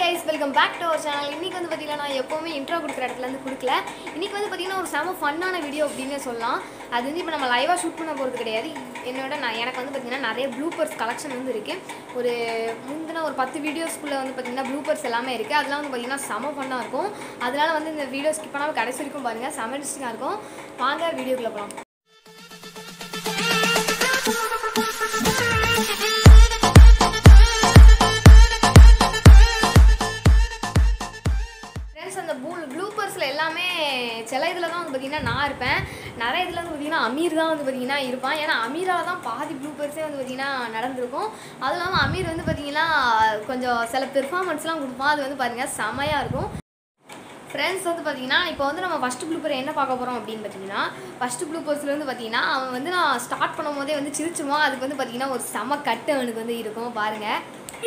Guys welcome back to our channel இன்னைக்கு வந்து பார்த்தீங்கன்னா நான் எப்போவுமே இன்ட்ரோ கொடுக்குற இடத்துல இருந்து கொடுக்கல இன்னைக்கு வந்து பார்த்தீங்கன்னா ஒரு செம ஃபன்னான வீடியோ அப்படின்னே சொல்லலாம் அது வந்து இப்போ நம்ம லைவாக ஷூட் பண்ண போகிறது கிடையாது என்னோட நான் எனக்கு வந்து பார்த்தீங்கன்னா நிறைய ப்ளூபர்ஸ் கலெக்ஷன் வந்து இருக்குது ஒரு முந்தின ஒரு பத்து வீடியோஸ்க்குள்ளே வந்து பார்த்தீங்கன்னா ப்ளூபர்ஸ் எல்லாமே இருக்குது அதெல்லாம் வந்து பார்த்தீங்கன்னா செம ஃபன்னாக இருக்கும் அதனால வந்து இந்த வீடியோ ஸ்கிப் பண்ணாமல் கடைசி வரைக்கும் பாருங்கள் செம இன்ட்ரெஸ்டிங்காக இருக்கும் வாங்க வீடியோக்குள்ளே போகலாம் ஃப்ரெண்ட்ஸ் அந்த ப்ளூ ப்ளூபர்ஸில் எல்லாமே சில இதில் தான் வந்து பார்த்திங்கன்னா நான் இருப்பேன் நிறைய இதில் வந்து பார்த்திங்கன்னா அமீர் தான் வந்து பார்த்திங்கன்னா இருப்பான் ஏன்னா அமீரால் தான் பாதி ப்ளூபர்ஸே வந்து பார்த்திங்கன்னா நடந்திருக்கும் அதுவும் இல்லாமல் அமீர் வந்து பார்த்திங்கன்னா கொஞ்சம் சில பெர்ஃபார்மன்ஸ்லாம் கொடுப்பான் அது வந்து பாருங்கள் செமையாக இருக்கும் ஃப்ரெண்ட்ஸ் வந்து பார்த்தீங்கன்னா இப்போ வந்து நம்ம ஃபஸ்ட்டு ப்ளூப்பர் என்ன பார்க்க போகிறோம் அப்படின்னு பார்த்தீங்கன்னா ஃபஸ்ட்டு ப்ளூப்பர்ஸில் வந்து பார்த்தீங்கன்னா அவன் வந்து நான் ஸ்டார்ட் பண்ணும் போதே வந்து சிரிச்சுவான் அதுக்கு வந்து பார்த்தீங்கன்னா ஒரு செம கட்டு அவனுக்கு வந்து இருக்கும் பாருங்கள்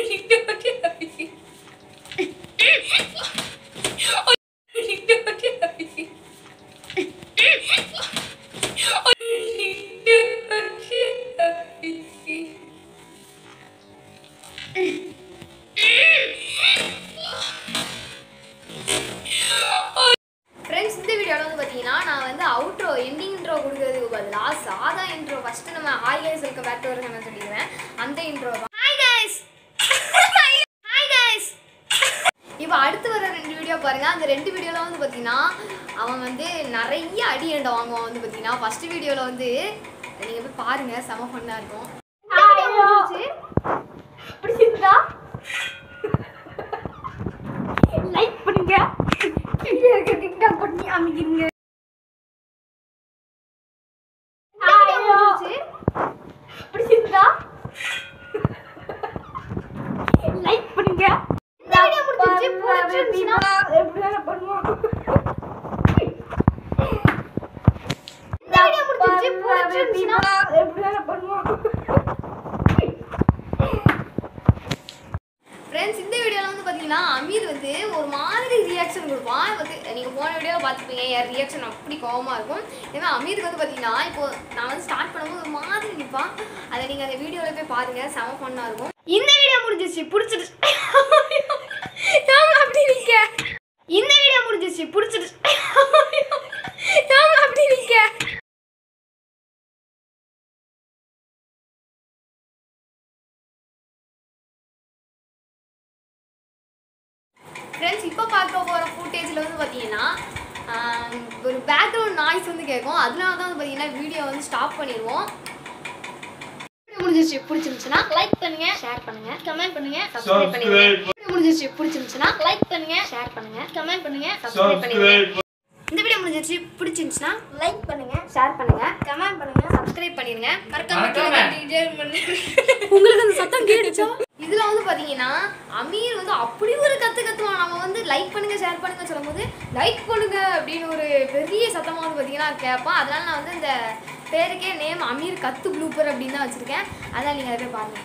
ஃப்ரெண்ட்ஸ் இந்த வீடியோவில் வந்து பார்த்தீங்கன்னா நான் வந்து அவுட்ரோ எண்டிங் இன்ட்ரோ கொடுக்கறதுக்கு பதிலாக சாதா இன்ட்ரோ ஃபஸ்ட்டு நம்ம ஹாய் கைஸ் இருக்க பேக் டு நான் சொல்லிடுவேன் அந்த இன்ட்ரோ தான் ஹாய் கைஸ் ஹாய் கைஸ் இப்போ அடுத்து வர ரெண்டு வீடியோ பாருங்க அந்த ரெண்டு வீடியோவில் வந்து பார்த்தீங்கன்னா அவன் வந்து நிறைய அடி எண்டை வாங்குவான் வந்து பார்த்தீங்கன்னா ஃபர்ஸ்ட் வீடியோவில் வந்து நீங்கள் போய் பாருங்க செம ஃபன்னாக இருக்கும் பிடிச்சிருந்தா லைக் பண்ணுங்க கீழே இருக்க டிக்டாக் பண்ணி அமைக்கிறீங்க பிடிச்சிருந்தா லைக் பண்ணுங்க இந்த வீடியோ பிடிச்சிருச்சு பிடிச்சிருந்துச்சுன்னா எப்படி வேணா பண்ணுவோம் இந்த வீடியோ பிடிச்சிருச்சு பிடிச்சிருந்துச்சுன்னா எப்படி வேணா பண்ணுவோம் ஃப்ரெண்ட்ஸ் இந்த வீடியோவில் வந்து பார்த்தீங்கன்னா அமீர் வந்து ஒரு மாதிரி ரியாக்ஷன் கொடுப்பான் வந்து நீங்கள் போன வீடியோவில் பார்த்துப்பீங்க என் ரியாக்ஷன் அப்படி கோவமாக இருக்கும் ஏன்னா அமீருக்கு வந்து பார்த்தீங்கன்னா இப்போ நான் வந்து ஸ்டார்ட் பண்ணும்போது ஒரு மாதிரி நிற்பான் அதை நீங்கள் அந்த வீடியோவில் போய் பாருங்கள் செம ஃபன்னாக இருக்கும் இந்த வீடியோ முடிஞ்சிச்சு பிடிச்சிருச்சு அப்படி நிற்க இந்த வீடியோ முடிஞ்சிச்சு பிடிச்சிருச்சு அப்படி நிற்க ஃப்ரெண்ட்ஸ் இப்போ பார்க்க போகிற ஃபுட்டேஜில் வந்து பார்த்தீங்கன்னா ஆம், ஒரு பேக்ரவுண்ட் நாய்ஸ் வந்து கேட்கும் அதனால தான் வந்து பார்த்தீங்கன்னா வீடியோ வந்து ஸ்டாப் பண்ணிடுவோம் வீடியோ முடிஞ்சிருச்சு பிடிச்சிருந்துச்சுன்னா லைக் பண்ணுங்க ஷேர் பண்ணுங்க கமெண்ட் பண்ணுங்க சப்ஸ்கிரைப் பண்ணுங்க வீடியோ முடிஞ்சிருச்சு பிடிச்சிருந்துச்சுன்னா லைக் பண்ணுங்க ஷேர் பண்ணுங்க கமெண்ட் பண்ணுங்க சப்ஸ்கிரைப் பண்ணுங்க இந்த வீடியோ முடிஞ்சிருச்சு பிடிச்சிருந்துச்சுன்னா லைக் பண்ணுங்க ஷேர் பண்ணுங்க கமெண்ட் பண்ணுங்க சப்ஸ்கிரைப் பண்ணிருங்க மறக்காம கீழே detail பண்ணுங்க. உங்களுக்கு அந்த சத்தம் கேட்டுச்சா இதுல வந்து பாத்தீங்கன்னா அமீர் வந்து அப்படி ஒரு கத்து கத்துவான் நம்ம வந்து லைக் பண்ணுங்க ஷேர் பண்ணுங்க சொல்லும்போது லைக் பண்ணுங்க அப்படின்னு ஒரு பெரிய சத்தமா வந்து பாத்தீங்கன்னா கேட்பான் அதனால நான் வந்து இந்த பேருக்கே நேம் அமீர் கத்து ப்ளூப்பர் அப்படின்னு தான் வச்சிருக்கேன் அதான் நீங்க அதை போய் பாருங்க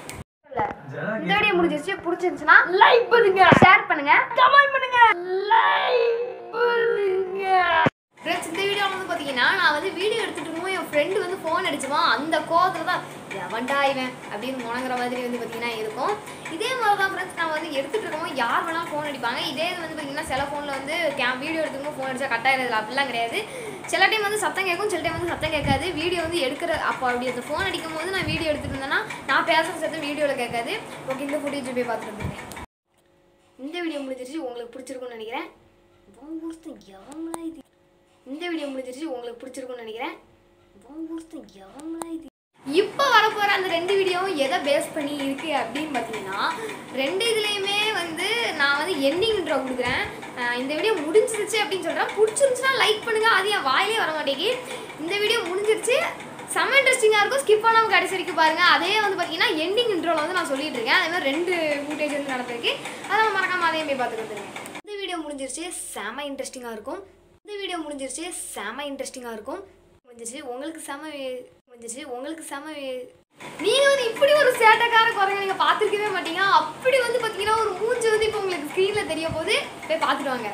இந்த வீடியோ முடிஞ்சிருச்சு பிடிச்சிருந்துச்சுன்னா லைக் பண்ணுங்க ஷேர் பண்ணுங்க கமெண்ட் பண்ணுங்க லைக் பண்ணுங்க ஃப்ரெண்ட்ஸ் இந்த வீடியோ வந்து பார்த்தீங்கன்னா நான் வந்து வீடியோ எடுத்துட்டு இருக்கும்போது என் ஃப்ரெண்டு வந்து ஃபோன் அடிச்சுவான் அந்த கோவத்தில் தான் எவன்டா இவன் அப்படின்னு முணங்குற மாதிரி வந்து பார்த்தீங்கன்னா இருக்கும் இதே மாதிரி தான் ஃப்ரெண்ட்ஸ் நான் வந்து எடுத்துட்டு இருக்கும்போது யார் வேணாலும் ஃபோன் அடிப்பாங்க இதே இது வந்து பார்த்தீங்கன்னா சில ஃபோனில் வந்து கேம் வீடியோ எடுத்துக்கும்போது ஃபோன் அடிச்சா கட் ஆயிடுறது அப்படிலாம் கிடையாது சில டைம் வந்து சத்தம் கேட்கும் சில டைம் வந்து சத்தம் கேட்காது வீடியோ வந்து எடுக்கிற அப்போ அப்படி அந்த ஃபோன் அடிக்கும் போது நான் வீடியோ எடுத்துட்டு இருந்தேன்னா நான் பேசுகிற சத்தம் வீடியோவில் கேட்காது ஓகே இந்த ஃபுட்டேஜ் போய் பார்த்துட்டு வந்துருக்கேன் இந்த வீடியோ முடிஞ்சிருச்சு உங்களுக்கு பிடிச்சிருக்கும்னு நினைக்கிறேன் உன் ஒருத்தன் எவங்களா இது இந்த வீடியோ முடிஞ்சிருச்சு உங்களுக்கு பிடிச்சிருக்கும்னு நினைக்கிறேன் உன் ஒருத்தன் எவங்களா இது இப்போ வரப்போகிற அந்த ரெண்டு வீடியோவும் எதை பேஸ் பண்ணி இருக்கு அப்படின்னு பார்த்தீங்கன்னா ரெண்டு இதுலேயுமே வந்து நான் வந்து எண்டிங் இன்ட்ரோ கொடுக்குறேன் அஹ் இந்த வீடியோ முடிஞ்சிருச்சு அப்படின்னு சொல்கிறேன் பிடிச்சிருந்துச்சுன்னா லைக் பண்ணுங்கள் அது என் வாயிலே வர மாட்டேங்கி இந்த வீடியோ முடிஞ்சிருச்சு செம்ம இன்ட்ரெஸ்டிங்காக இருக்கும் ஸ்கிப் பண்ணாமல் கடைசி வரைக்கும் பாருங்கள் அதே வந்து பார்த்தீங்கன்னா எண்டிங் இன்ட்ரோவில் வந்து நான் சொல்லிட்டு இருக்கேன் அதே மாதிரி ரெண்டு ஃபுட்டேஜ் வந்து நடந்திருக்கு அதை நம்ம மறக்காம அதையும் போய் பார்த்துட்டு வந்துருங்க இந்த வீடியோ முடிஞ்சிருச்சு செம இன்ட்ரெஸ்டிங்காக இருக்கும் இந்த வீடியோ முடிஞ்சிருச்சு செம இன்ட்ரெஸ்டிங்காக இருக்கும் முடிஞ்சிருச்சு உங்களுக்கு செம முடிஞ்சிருச்சு உங்களுக்கு செம நீங்க வந்து இப்படி ஒரு சேட்டைக்கார குரங்க நீங்க பார்த்துருக்கவே மாட்டீங்க அப்படி வந்து பார்த்தீங்கன்னா ஒரு மூஞ்சி வந்து இப்போ உங்களுக்கு ஸ்க்ரீன்ல தெரிய போது போய் பார்த்துட்டு வாங்க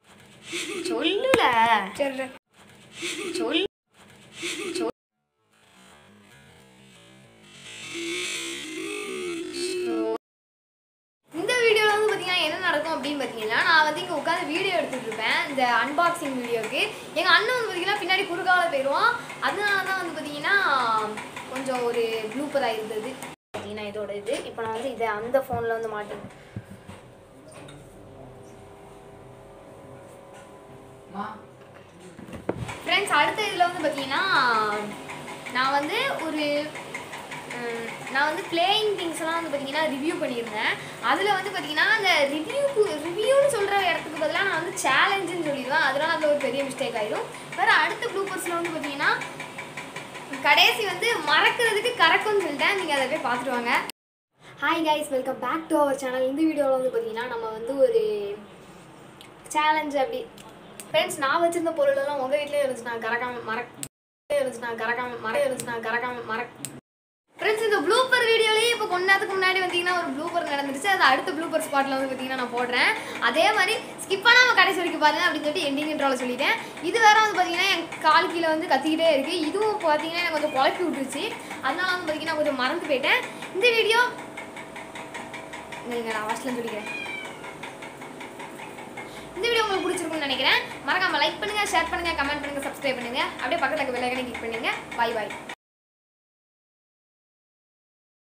சொல்லுல சரி சொல் சொல் இந்த வீடியோவில் வந்து பார்த்தீங்கன்னா என்ன நடக்கும் நடக்கும் அப்படின்னு பார்த்தீங்கன்னா நான் வந்து இங்கே உட்காந்து வீடியோ எடுத்துட்டு இருப்பேன் இந்த அன்பாக்சிங் வீடியோக்கு எங்கள் அண்ணன் வந்து பார்த்தீங்கன்னா பின்னாடி குறுக்கால போயிடுவான் அதனால தான் வந்து பார்த்தீங்கன்னா கொஞ்சம் ஒரு ப்ளூப்பராக இருந்தது பார்த்தீங்கன்னா இதோட இது இப்போ நான் வந்து இதை அந்த ஃபோனில் வந்து மாட்டேன் ஃப்ரெண்ட்ஸ் அடுத்த இதில் வந்து பார்த்தீங்கன்னா நான் வந்து ஒரு ம், நான் வந்து பிளேயிங் திங்ஸ்லாம் வந்து பார்த்தீங்கன்னா ரிவ்யூ பண்ணியிருந்தேன் அதில் வந்து பார்த்தீங்கன்னா அந்த ரிவ்யூக்கு ரிவ்யூன்னு சொல்கிற இடத்துக்கு பதிலாக நான் வந்து சேலஞ்சுன்னு சொல்லிடுவேன் அதனால அதில் ஒரு பெரிய மிஸ்டேக் ஆயிடும் வேறு அடுத்த ப்ளூப்பர்ஸில் வந்து பார்த்தீங்கன்னா கடைசி வந்து மறக்கிறதுக்கு கறக்கும்னு சொல்லிட்டேன் நீங்கள் அதை போய் பார்த்துட்டு வாங்க hi guys welcome back to our channel இந்த வீடியோவில் வந்து பார்த்தீங்கன்னா நம்ம வந்து ஒரு சேலஞ்ச் அப்படி ஃப்ரெண்ட்ஸ் நான் வச்சிருந்த பொருளெல்லாம் உங்கள் வீட்லேயே இருந்துச்சு நான் கறக்காம மறக்க இருந்துச்சு நான் கறக்காம மற இருந்துச்சு நான் கறக்காம மறக்க ஃப்ரெண்ட்ஸ் இந்த ப்ளூப்பர் வீடியோலேயே இப்போ கொஞ்ச நேரத்துக்கு முன்னாடி வந்தீங்கன்னா ஒரு ப்ளூப்பர் நடந்துருச்சு அது அடுத்த ப்ளூப்பர் ஸ்பாட்டில் வந்து பார்த்தீங்கன்னா நான் போடுறேன் அதே மாதிரி ஸ்கிப் பண்ணாமல் கடைசி வரைக்கும் பாருங்க அப்படின்னு சொல்லிட்டு எண்டிங் இன்ட்ரோல சொல்லிட்டேன் இது வேற வந்து பார்த்தீங்கன்னா என் கால் கீழே வந்து கத்திக்கிட்டே இருக்குது இதுவும் பார்த்தீங்கன்னா எனக்கு கொஞ்சம் குழப்பி விட்டுருச்சு அதனால வந்து பார்த்தீங்கன்னா கொஞ்சம் மறந்து போயிட்டேன் இந்த வீடியோ நீங்கள் நான் ஃபஸ்ட்டில் சொல்லிக்கிறேன் இந்த வீடியோ உங்களுக்கு பிடிச்சிருக்கும்னு நினைக்கிறேன் மறக்காம லைக் பண்ணுங்க ஷேர் பண்ணுங்க கமெண்ட் பண்ணுங்க சப்ஸ்கிரைப் பண்ணுங்க அப்படியே பக்கத்துல இருக்க பெல் ஐக்கனை கிளிக் பண்ணுங்க பை பை